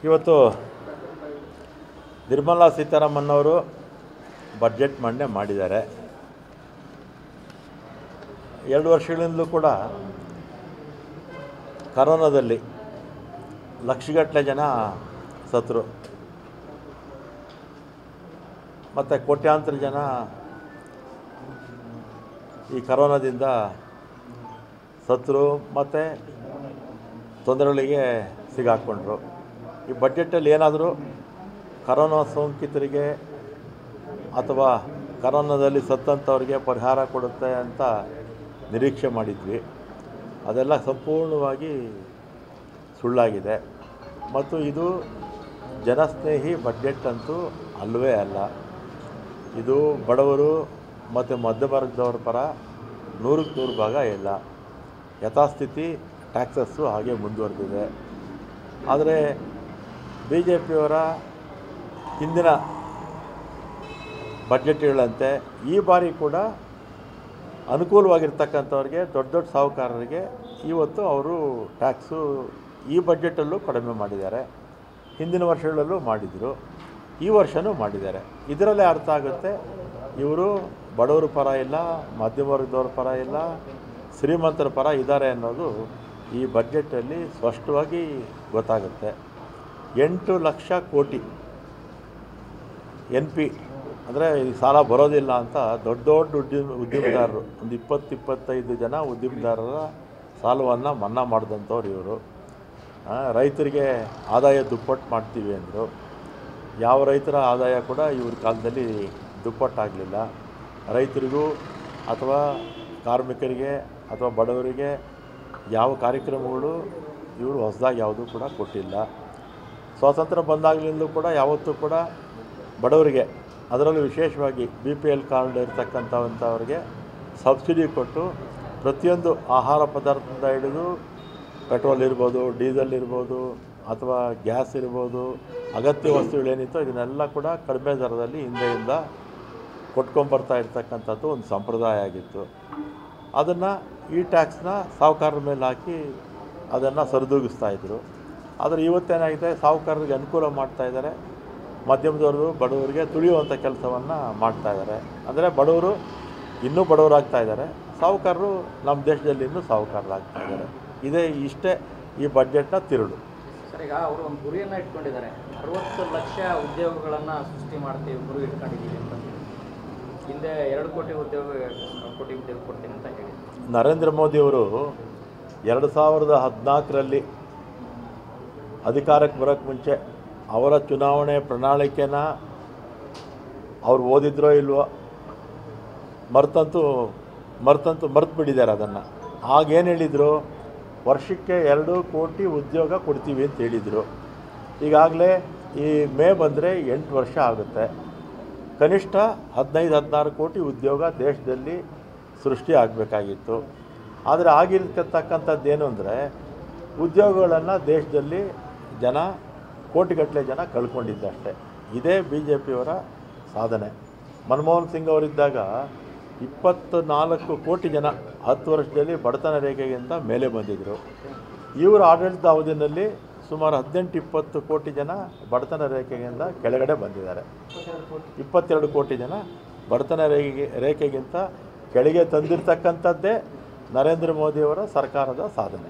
ಇವತ್ತು ನಿರ್ಮಲಾ ಸೀತಾರಾಮನ್ ಅವರು ಬಡ್ಜೆಟ್ ಮಂಡನೆ ಮಾಡಿದ್ದಾರೆ ಎರಡು ವರ್ಷಗಳಿಂದಲೂ ಕೂಡ ಕರೋನಾದಲ್ಲಿ ಲಕ್ಷಗಟ್ಟಲೆ ಜನ ಸತ್ತರು ಮತ್ತು ಕೋಟ್ಯಾಂತರ ಜನ ಈ ಕರೋನಾದಿಂದ ಸತ್ತರು ಮತ್ತು ತೊಂದರೆಗಳಿಗೆ ಸಿಗಾಕ್ಕೊಂಡ್ರು ಈ ಬಡ್ಜೆಟಲ್ಲಿ ಏನಾದರೂ ಕರೋನಾ ಸೋಂಕಿತರಿಗೆ ಅಥವಾ ಕರೋನಾದಲ್ಲಿ ಸತ್ತಂಥವ್ರಿಗೆ ಪರಿಹಾರ ಕೊಡುತ್ತೆ ಅಂತ ನಿರೀಕ್ಷೆ ಮಾಡಿದ್ವಿ ಅದೆಲ್ಲ ಸಂಪೂರ್ಣವಾಗಿ ಸುಳ್ಳಾಗಿದೆ ಮತ್ತು ಇದು ಜನಸ್ನೇಹಿ ಬಡ್ಜೆಟ್ ಅಂತೂ ಅಲ್ಲವೇ ಅಲ್ಲ ಇದು ಬಡವರು ಮತ್ತು ಮಧ್ಯಮವರ್ಗದವ್ರ ಪರ ನೂರಕ್ಕೆ ನೂರು ಭಾಗ ಇಲ್ಲ ಯಥಾಸ್ಥಿತಿ ಟ್ಯಾಕ್ಸಸ್ಸು ಹಾಗೆ ಮುಂದುವರೆದಿದೆ ಆದರೆ ಬಿ ಜೆ ಪಿಯವರ ಹಿಂದಿನ ಬಡ್ಜೆಟ್ಗಳಂತೆ ಈ ಬಾರಿ ಕೂಡ ಅನುಕೂಲವಾಗಿರ್ತಕ್ಕಂಥವ್ರಿಗೆ ದೊಡ್ಡ ದೊಡ್ಡ ಸಾಹುಕಾರರಿಗೆ ಇವತ್ತು ಅವರು ಟ್ಯಾಕ್ಸು ಈ ಬಡ್ಜೆಟಲ್ಲೂ ಕಡಿಮೆ ಮಾಡಿದ್ದಾರೆ ಹಿಂದಿನ ವರ್ಷಗಳಲ್ಲೂ ಮಾಡಿದರು ಈ ವರ್ಷವೂ ಮಾಡಿದ್ದಾರೆ ಇದರಲ್ಲೇ ಅರ್ಥ ಆಗುತ್ತೆ ಇವರು ಬಡವರ ಪರ ಇಲ್ಲ ಮಧ್ಯಮ ವರ್ಗದವ್ರ ಪರ ಇಲ್ಲ ಶ್ರೀಮಂತರ ಪರ ಇದ್ದಾರೆ ಅನ್ನೋದು ಈ ಬಡ್ಜೆಟಲ್ಲಿ ಸ್ಪಷ್ಟವಾಗಿ ಗೊತ್ತಾಗುತ್ತೆ ಎಂಟು ಲಕ್ಷ ಕೋಟಿ ಎನ್ ಪಿ ಅಂದರೆ ಈ ಸಾಲ ಬರೋದಿಲ್ಲ ಅಂತ ದೊಡ್ಡ ದೊಡ್ಡ ಉದ್ಯಮ ಉದ್ಯಮದಾರರು ಒಂದು ಇಪ್ಪತ್ತು ಇಪ್ಪತ್ತೈದು ಜನ ಉದ್ಯಮದಾರರ ಸಾಲವನ್ನು ಮನ್ನಾ ಮಾಡಿದಂಥವ್ರು ಇವರು ಆ, ರೈತರಿಗೆ ಆದಾಯ ದುಪ್ಪಟ್ಟು ಮಾಡ್ತೀವಿ ಅಂದರು ಯಾವ ರೈತರ ಆದಾಯ ಕೂಡ ಇವ್ರ ಕಾಲದಲ್ಲಿ ದುಪ್ಪಟ್ಟಾಗಲಿಲ್ಲ ರೈತರಿಗೂ ಅಥವಾ ಕಾರ್ಮಿಕರಿಗೆ ಅಥವಾ ಬಡವರಿಗೆ ಯಾವ ಕಾರ್ಯಕ್ರಮಗಳು ಇವರು ಹೊಸದಾಗಿ ಯಾವುದೂ ಕೂಡ ಕೊಟ್ಟಿಲ್ಲ ಸ್ವಾತಂತ್ರ್ಯ ಬಂದಾಗಲಿಂದಲೂ ಕೂಡ ಯಾವತ್ತೂ ಕೂಡ ಬಡವರಿಗೆ ಅದರಲ್ಲೂ ವಿಶೇಷವಾಗಿ ಬಿ ಪಿ ಎಲ್ ಕಾರ್ಡ್ ಇರ್ತಕ್ಕಂಥವಂಥವ್ರಿಗೆ ಸಬ್ಸಿಡಿ ಕೊಟ್ಟು ಪ್ರತಿಯೊಂದು ಆಹಾರ ಪದಾರ್ಥದಿಂದ ಹಿಡಿದು ಪೆಟ್ರೋಲ್ ಇರ್ಬೋದು ಡೀಸೆಲ್ ಇರ್ಬೋದು ಅಥವಾ ಗ್ಯಾಸ್ ಇರ್ಬೋದು ಅಗತ್ಯ ವಸ್ತುಗಳೇನಿತ್ತೋ ಇದನ್ನೆಲ್ಲ ಕೂಡ ಕಡಿಮೆ ದರದಲ್ಲಿ ಹಿಂದೆಯಿಂದ ಕೊಟ್ಕೊಂಬರ್ತಾ ಇರ್ತಕ್ಕಂಥದ್ದು ಒಂದು ಸಂಪ್ರದಾಯ ಆಗಿತ್ತು ಅದನ್ನು ಈ ಟ್ಯಾಕ್ಸ್ನ ಸಾಹುಕಾರರ ಮೇಲೆ ಹಾಕಿ ಅದನ್ನು ಸರಿದೂಗಿಸ್ತಾ ಇದ್ರು ಆದರೆ ಇವತ್ತೇನಾಗಿದೆ ಸಾಹುಕಾರರಿಗೆ ಅನುಕೂಲ ಮಾಡ್ತಾ ಇದ್ದಾರೆ ಮಧ್ಯಮದವರು ಬಡವರಿಗೆ ತುಳಿಯುವಂಥ ಕೆಲಸವನ್ನು ಮಾಡ್ತಾ ಇದ್ದಾರೆ ಅಂದರೆ ಬಡವರು ಇನ್ನೂ ಬಡವರಾಗ್ತಾ ಇದ್ದಾರೆ ಸಾಹುಕಾರರು ನಮ್ಮ ದೇಶದಲ್ಲಿ ಇನ್ನೂ ಸಾಹುಕಾರರಾಗ್ತಾ ಇದ್ದಾರೆ ಇದೇ ಇಷ್ಟೇ ಈ ಬಡ್ಜೆಟ್ನ ತಿರುಳು ಸರ್ ಈಗ ಅವರು ಒಂದು ಗುರಿಯನ್ನು ಇಟ್ಕೊಂಡಿದ್ದಾರೆ ಅರವತ್ತು ಲಕ್ಷ ಉದ್ಯೋಗಗಳನ್ನು ಸೃಷ್ಟಿ ಮಾಡ್ತೀವಿ ಗುರಿ ಇಟ್ಕೊಂಡಿದ್ದೀವಿ ಅಂತ ಹಿಂದೆ ಎರಡು ಕೋಟಿ ಉದ್ಯೋಗ ಕೋಟಿ ಉದ್ಯೋಗ ಕೊಡ್ತೀನಿ ಅಂತ ಹೇಳಿ ನರೇಂದ್ರ ಮೋದಿಯವರು ಎರಡು ಸಾವಿರದ ಹದಿನಾಲ್ಕರಲ್ಲಿ ಅಧಿಕಾರಕ್ಕೆ ಬರೋಕ್ಕೆ ಮುಂಚೆ ಅವರ ಚುನಾವಣೆ ಪ್ರಣಾಳಿಕೆನ ಅವ್ರು ಓದಿದ್ರೋ ಇಲ್ವೋ ಮರ್ತಂತೂ ಮರ್ತಂತೂ ಮರ್ತು ಬಿಟ್ಟಿದ್ದಾರೆ ಅದನ್ನು ಆಗೇನು ಹೇಳಿದರು ವರ್ಷಕ್ಕೆ ಎರಡು ಕೋಟಿ ಉದ್ಯೋಗ ಕೊಡ್ತೀವಿ ಅಂತ ಹೇಳಿದರು ಈಗಾಗಲೇ ಈ ಮೇ ಬಂದರೆ ಎಂಟು ವರ್ಷ ಆಗುತ್ತೆ ಕನಿಷ್ಠ ಹದಿನೈದು ಹದಿನಾರು ಕೋಟಿ ಉದ್ಯೋಗ ದೇಶದಲ್ಲಿ ಸೃಷ್ಟಿ ಆಗಬೇಕಾಗಿತ್ತು ಆದರೆ ಆಗಿರ್ತಕ್ಕಂಥದ್ದು ಏನು ಅಂದರೆ ಉದ್ಯೋಗಗಳನ್ನು ದೇಶದಲ್ಲಿ ಜನ ಕೋಟಿಗಟ್ಟಲೆ ಜನ ಕಳ್ಕೊಂಡಿದ್ದಷ್ಟೇ ಇದೇ ಬಿ ಜೆ ಪಿಯವರ ಸಾಧನೆ ಮನಮೋಹನ್ ಸಿಂಗ್ ಅವರಿದ್ದಾಗ ಇಪ್ಪತ್ತು ನಾಲ್ಕು ಕೋಟಿ ಜನ ಹತ್ತು ವರ್ಷದಲ್ಲಿ ಬಡತನ ರೇಖೆಗಿಂತ ಮೇಲೆ ಬಂದಿದ್ದರು ಇವರ ಆಡಳಿತ ಅವಧಿಯಲ್ಲಿ ಸುಮಾರು ಹದಿನೆಂಟು ಇಪ್ಪತ್ತು ಕೋಟಿ ಜನ ಬಡತನ ರೇಖೆಗಿಂತ ಕೆಳಗಡೆ ಬಂದಿದ್ದಾರೆ ಇಪ್ಪತ್ತೆರಡು ಕೋಟಿ ಜನ ಬಡತನ ರೇಖೆಗೆ ರೇಖೆಗಿಂತ ಕೆಳಗೆ ತಂದಿರತಕ್ಕಂಥದ್ದೇ ನರೇಂದ್ರ ಮೋದಿಯವರ ಸರ್ಕಾರದ ಸಾಧನೆ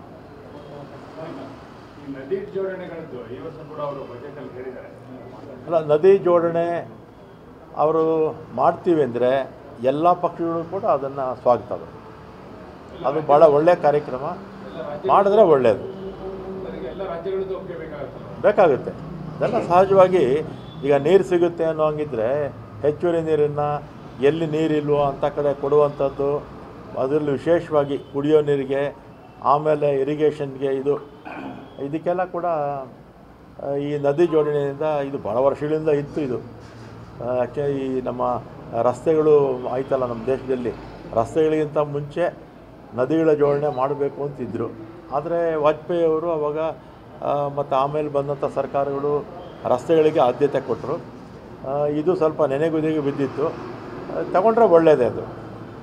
ಈ ನದಿ ಜೋಡಣೆಗಳದ್ದು ಈ ವರ್ಷ ಕೂಡ ಅವರು ಬಜೆಟ್ ಅಲ್ಲಿ ಹೇಳಿದ್ದಾರೆ ಅಲ್ಲ ನದಿ ಜೋಡಣೆ ಅವರು ಮಾಡ್ತೀವಿ ಅಂದರೆ ಎಲ್ಲ ಪಕ್ಷಗಳು ಕೂಡ ಅದನ್ನು ಸ್ವಾಗತ ಅದು ಭಾಳ ಒಳ್ಳೆಯ ಕಾರ್ಯಕ್ರಮ ಮಾಡಿದ್ರೆ ಒಳ್ಳೆಯದು ನನಗೆ ಎಲ್ಲ ರಾಜ್ಯಗಳದ್ದು ಒಪ್ಪಿಗೆ ಬೇಕಾಗುತ್ತಲ್ಲ ಬೇಕಾಗುತ್ತೆ ಅದೆಲ್ಲ ಸಹಜವಾಗಿ ಈಗ ನೀರು ಸಿಗುತ್ತೆ ಅನ್ನೋ ಹಂಗಿದ್ರೆ ಹೆಚ್ಚುವರಿ ನೀರನ್ನು ಎಲ್ಲಿ ನೀರಿಲ್ವೋ ಅಂಥ ಕಡೆ ಕೊಡುವಂಥದ್ದು ಅದರಲ್ಲಿ ವಿಶೇಷವಾಗಿ ಕುಡಿಯೋ ನೀರಿಗೆ ಆಮೇಲೆ ಇರಿಗೇಷನ್ಗೆ ಇದು ಇದಕ್ಕೆಲ್ಲ ಕೂಡ ಆ, ಈ ನದಿ ಜೋಡಣೆಯಿಂದ ಇದು ಭಾಳ ವರ್ಷಗಳಿಂದ ಇತ್ತು ಇದು ಆ್ಯಕ್ಚುಲಿ ಈ ನಮ್ಮ ರಸ್ತೆಗಳು ಆಯ್ತಲ್ಲ ನಮ್ಮ ದೇಶದಲ್ಲಿ ರಸ್ತೆಗಳಿಗಿಂತ ಮುಂಚೆ ನದಿಗಳ ಜೋಡಣೆ ಮಾಡಬೇಕು ಅಂತಿದ್ದರು ಆದರೆ ವಾಜಪೇಯಿ ಅವರು ಅವಾಗ ಮತ್ತು ಆಮೇಲೆ ಬಂದಂಥ ಸರ್ಕಾರಗಳು ರಸ್ತೆಗಳಿಗೆ ಆದ್ಯತೆ ಕೊಟ್ಟರು ಇದು ಸ್ವಲ್ಪ ನೆನೆಗುದಿಗೆ ಬಿದ್ದಿತ್ತು ಆ, ತಗೊಂಡ್ರೆ ಒಳ್ಳೆಯದೇ ಅದು ಸರ್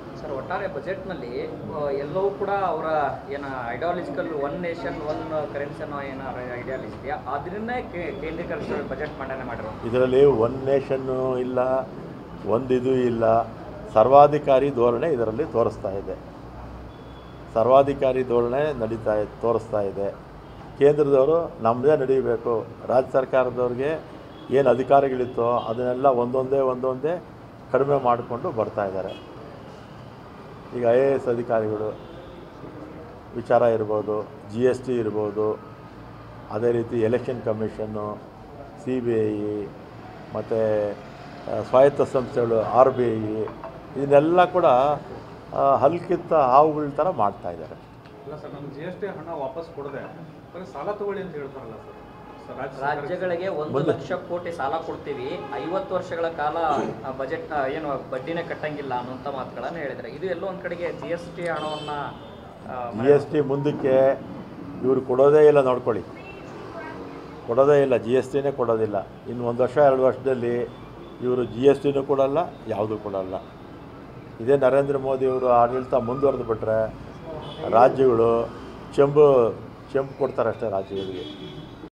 ಒಟ್ಟಾರೆ ಬಜೆಟ್ನಲ್ಲಿ ಎಲ್ಲವೂ ಕೂಡ ಅವರ ಏನ ideological one nation one currency ಅನ್ನೋ ಏನೋ ಐಡಿಯಾಲಜಿ ಇದೆಯಾ ಅದನ್ನೇ ಕೇಂದ್ರೀಕರಿಸಿ ಬಜೆಟ್ ಮಂಡನೆ ಮಾಡಿರೋ ಇದರಲ್ಲಿ ಒನ್ ನೇಷನ್ನು ಇಲ್ಲ ಒಂದು ಇದು ಇಲ್ಲ ಸರ್ವಾಧಿಕಾರಿ ಧೋರಣೆ ಇದರಲ್ಲಿ ತೋರಿಸ್ತಾ ಇದೆ ಸರ್ವಾಧಿಕಾರಿ ಧೋರಣೆ ನಡೀತಾ ತೋರಿಸ್ತಾ ಇದೆ ಕೇಂದ್ರದವರು ನಮ್ಮದೇ ನಡೀಬೇಕು ರಾಜ್ಯ ಸರ್ಕಾರದವ್ರಿಗೆ ಏನು ಅಧಿಕಾರಗಳಿತ್ತೋ ಅದನ್ನೆಲ್ಲ ಒಂದೊಂದೇ ಒಂದೊಂದೇ ಕಡಿಮೆ ಮಾಡಿಕೊಂಡು ಬರ್ತಾ ಇದ್ದಾರೆ ಈಗ ಐ ಎ ಎಸ್ ಅಧಿಕಾರಿಗಳು ವಿಚಾರ ಇರ್ಬೋದು ಜಿ ಎಸ್ ಟಿ ಇರ್ಬೋದು ಅದೇ ರೀತಿ ಎಲೆಕ್ಷನ್ ಕಮಿಷನ್ನು ಸಿ ಬಿ ಐ ಮತ್ತು ಸ್ವಾಯತ್ತ ಸಂಸ್ಥೆಗಳು ಆರ್ ಬಿ ಐ ಇದನ್ನೆಲ್ಲ ಕೂಡ ಆ, ಹಲ್ಕಿತ್ತ ಹಾವುಗಳ ಥರ ಮಾಡ್ತಾ ಇದ್ದಾರೆ ಇಲ್ಲ ಸರ್ ನಮ್ಗೆ ಜಿ ಎಸ್ ಟಿ ಹಣ ವಾಪಸ್ ಕೊಡದೆ ಬರೀ ಸಾಲ ತಗೊಳ್ಳಿ ಅಂತ ಹೇಳ್ತಾರಲ್ಲ ಸರ್ ಸರ್ ರಾಜ್ಯ ಸರ್ಕಾರಕ್ಕೆ ರಾಜ್ಯಗಳಿಗೆ ಒಂದು ಮುಂದೆ- ಲಕ್ಷ ಕೋಟಿ ಸಾಲ ಕೊಡ್ತೀವಿ ಐವತ್ತು ವರ್ಷಗಳ ಕಾಲ ಬಜೆಟ್ ಏನು ಬಡ್ಡಿನೇ ಕಟ್ಟಂಗಿಲ್ಲ ಅನ್ನುವಂಥ ಮಾತುಗಳನ್ನು ಹೇಳಿದ್ದಾರೆ ಇದು ಎಲ್ಲೋ ಒಂದು ಕಡೆಗೆ ಜಿ ಎಸ್ ಟಿ ಹಣವನ್ನು ಜಿ ಎಸ್ ಟಿ ಮುಂದಕ್ಕೆ ಇವರು ಕೊಡೋದೇ ಇಲ್ಲ ನೋಡ್ಕೊಳ್ಳಿ ಕೊಡೋದೇ ಇಲ್ಲ ಜಿ ಎಸ್ ಟಿನೇ ಕೊಡೋದಿಲ್ಲ ಇನ್ನು ಒಂದು ವರ್ಷ ಎರಡು ವರ್ಷದಲ್ಲಿ ಇವರು ಜಿ ಎಸ್ ಟಿನೂ ಕೊಡಲ್ಲ ಯಾವುದೂ ಕೊಡಲ್ಲ ಇದೇ ನರೇಂದ್ರ ಮೋದಿಯವರು ಆಡಳಿತ ಮುಂದುವರೆದು ಬಿಟ್ಟರೆ ರಾಜ್ಯಗಳು ಚೆಂಬು ಚೆಂಬು ಕೊಡ್ತಾರೆ ಅಷ್ಟೇ ರಾಜ್ಯಗಳಿಗೆ